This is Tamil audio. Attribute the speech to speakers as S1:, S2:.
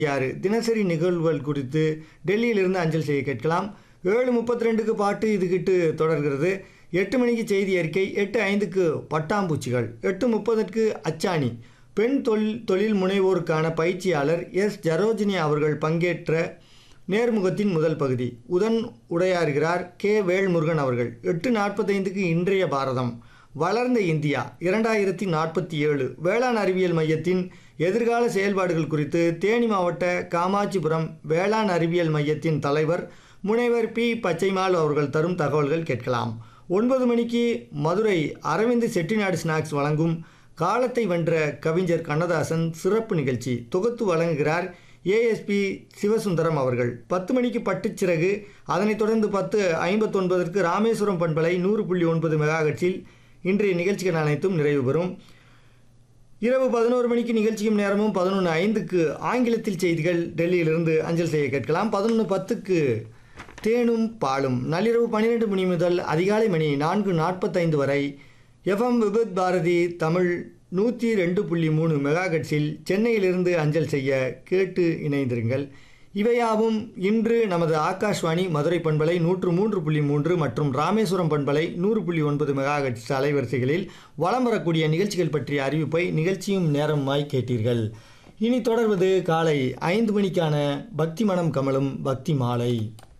S1: யாரு தினசரி நிகழ்வுகள் குறித்து டெல்லியிலிருந்து அஞ்சல் செய்ய கேட்கலாம் ஏழு முப்பத்தி ரெண்டுக்கு பாட்டு இதுகிட்டு தொடர்கிறது எட்டு மணிக்கு செய்தி அறிக்கை எட்டு ஐந்துக்கு பட்டாம்பூச்சிகள் எட்டு முப்பதுக்கு அச்சாணி பெண் தொழில் தொழில் முனைவோருக்கான பயிற்சியாளர் எஸ் ஜரோஜினி அவர்கள் பங்கேற்ற நேர்முகத்தின் முதல் பகுதி உடன் உடையாறுகிறார் கே வேல்முருகன் அவர்கள் எட்டு நாற்பத்தைந்துக்கு இன்றைய பாரதம் வளர்ந்த இந்தியா இரண்டாயிரத்தி நாற்பத்தி ஏழு வேளாண் அறிவியல் மையத்தின் எதிர்கால செயல்பாடுகள் குறித்து தேனி மாவட்ட காமாட்சிபுரம் வேளாண் அறிவியல் மையத்தின் தலைவர் முனைவர் பி பச்சைமால் அவர்கள் தரும் தகவல்கள் கேட்கலாம் ஒன்பது மணிக்கு மதுரை அரவிந்த் செட்டிநாடு ஸ்நாக்ஸ் வழங்கும் காலத்தை வென்ற கவிஞர் கண்ணதாசன் சிறப்பு நிகழ்ச்சி தொகுத்து வழங்குகிறார் ஏஎஸ்பி சிவசுந்தரம் அவர்கள் பத்து மணிக்கு பட்டுச்சிறகு அதனைத் தொடர்ந்து பத்து ஐம்பத்தொன்பதற்கு ராமேஸ்வரம் பண்பலை நூறு புள்ளி ஒன்பது மெகாஹெட்ஸில் இன்றைய நிகழ்ச்சிகள் அனைத்தும் நிறைவு பெறும் இரவு பதினோரு மணிக்கு நிகழ்ச்சியும் நேரமும் பதினொன்று ஐந்துக்கு ஆங்கிலத்தில் செய்திகள் டெல்லியிலிருந்து அஞ்சல் செய்ய கேட்கலாம் பதினொன்று பத்துக்கு தேனும் பாலும் நள்ளிரவு பன்னிரெண்டு மணி முதல் அதிகாலை மணி நான்கு நாற்பத்தைந்து வரை எஃப்எம் விபத் பாரதி தமிழ் நூற்றி ரெண்டு புள்ளி மூணு மெகாகட்ஸில் சென்னையிலிருந்து அஞ்சல் செய்ய கேட்டு இணைந்திருங்கள் இவையாவும் இன்று நமது ஆகாஷ்வாணி மதுரை பண்பலை நூற்று மூன்று புள்ளி மூன்று மற்றும் ராமேஸ்வரம் பண்பலை நூறு புள்ளி ஒன்பது மெகாஹெட்ஸ் அலைவரிசைகளில் வலம் வரக்கூடிய நிகழ்ச்சிகள் பற்றிய அறிவிப்பை நிகழ்ச்சியும் நேரமாய் கேட்டீர்கள் இனி தொடர்வது காலை ஐந்து மணிக்கான பக்தி மனம் கமலும் பக்தி மாலை